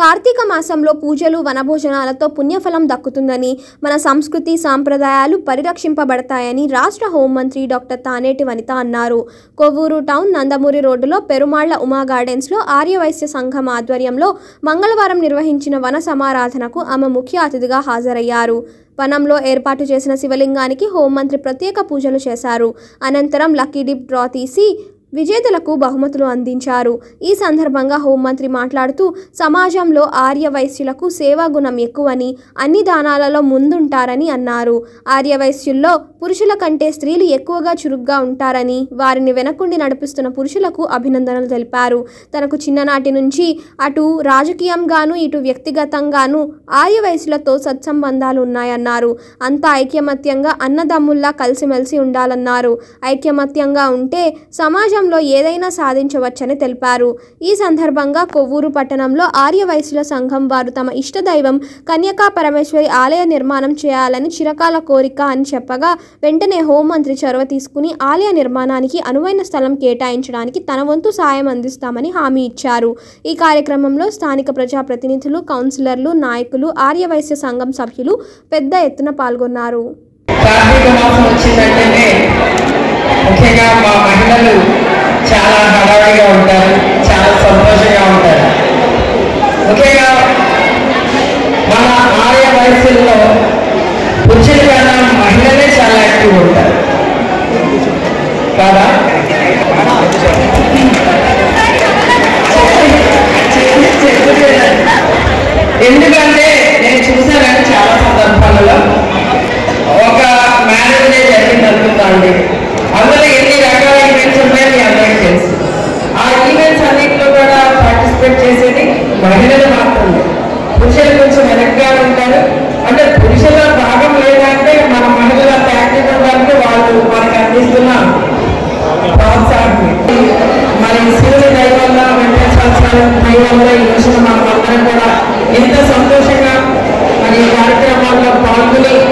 కార్తీక మాసంలో పూజలు వనభోజనాలతో పుణ్యఫలం దక్కుతుందని మన సంస్కృతి సాంప్రదాయాలు పరిరక్షింపబడతాయని రాష్ట్ర హోంమంత్రి డాక్టర్ తానేటి వనిత అన్నారు కొవ్వూరు టౌన్ నందమూరి రోడ్డులో పెరుమాళ్ల ఉమా గార్డెన్స్లో ఆర్యవైశ్య సంఘం ఆధ్వర్యంలో మంగళవారం నిర్వహించిన వన సమారాధనకు ఆమె ముఖ్య అతిథిగా హాజరయ్యారు వనంలో ఏర్పాటు చేసిన శివలింగానికి హోంమంత్రి ప్రత్యేక పూజలు చేశారు అనంతరం లక్కీ డిప్ డ్రా తీసి విజేతలకు బహుమతులు అందించారు ఈ సందర్భంగా హోంమంత్రి మాట్లాడుతూ సమాజంలో ఆర్య వైశ్యులకు సేవా గుణం ఎక్కువని అన్ని దానాలలో ముందుంటారని అన్నారు ఆర్య వైశ్యుల్లో పురుషుల కంటే స్త్రీలు ఎక్కువగా చురుగ్గా ఉంటారని వారిని వెనకుండి నడిపిస్తున్న పురుషులకు అభినందనలు తెలిపారు తనకు చిన్ననాటి నుంచి అటు రాజకీయంగాను ఇటు వ్యక్తిగతంగాను ఆర్య వయసులతో సత్సంబంధాలు ఉన్నాయన్నారు అంతా ఐక్యమత్యంగా అన్నదమ్ముల్లా కలిసిమెలిసి ఉండాలన్నారు ఐక్యమత్యంగా ఉంటే సమాజంలో ఏదైనా సాధించవచ్చని తెలిపారు ఈ సందర్భంగా కొవ్వూరు పట్టణంలో ఆర్య వయసుల సంఘం వారు తమ ఇష్టదైవం కన్యకా పరమేశ్వరి ఆలయ నిర్మాణం చేయాలని చిరకాల కోరిక అని చెప్పగా వెంటనే హోంమంత్రి చొరవ తీసుకుని ఆలయ నిర్మాణానికి అనువైన స్థలం కేటాయించడానికి తన వంతు సాయం అందిస్తామని హామీ ఇచ్చారు ఈ కార్యక్రమంలో స్థానిక ప్రజాప్రతినిధులు కౌన్సిలర్లు నాయకులు ఆర్యవైశ్య సంఘం సభ్యులు పెద్ద ఎత్తున పాల్గొన్నారు కార్తీక మాసం వచ్చిందంటేనే ముఖ్యంగా మా మహిళలు చాలా హడావిడిగా ఉంటారు చాలా సంతోషంగా ఉంటారు ముఖ్యంగా మన ఆర్య వయసుల్లో పురుషుల కన్నా మహిళలే చాలా యాక్టివ్ ఉంటారు కాదా ఎందుకంటే నేను చూశానండి చాలా సందర్భాలలో ఒక మ్యారేజ్ డే జరిగింది అనుకుందాండి అందులో ఎన్ని రకాల ఈవెంట్స్ ఉన్నాయో మీ అందరికీ తెలుసు ఆ ఈవెంట్స్ అన్నింటిలో కూడా పార్టిసిపేట్ చేసేది మహిళలు మాత్రమే పురుషులు కొంచెం వెనక్గా ఉంటారు అంటే పురుషుల భాగం లేదంటే మన మహిళలు అంత యాక్టివ్ ఉండడానికి వాళ్ళు మనకి అందిస్తున్న ప్రోత్సాహం మరి శివుని దైవంలో వెంకటేశ్వర దైవంలో ఈ రోజున మనం అందరం కూడా ఎంత సంతోషంగా మరి ఈ కార్యక్రమాల్లో పాల్గొని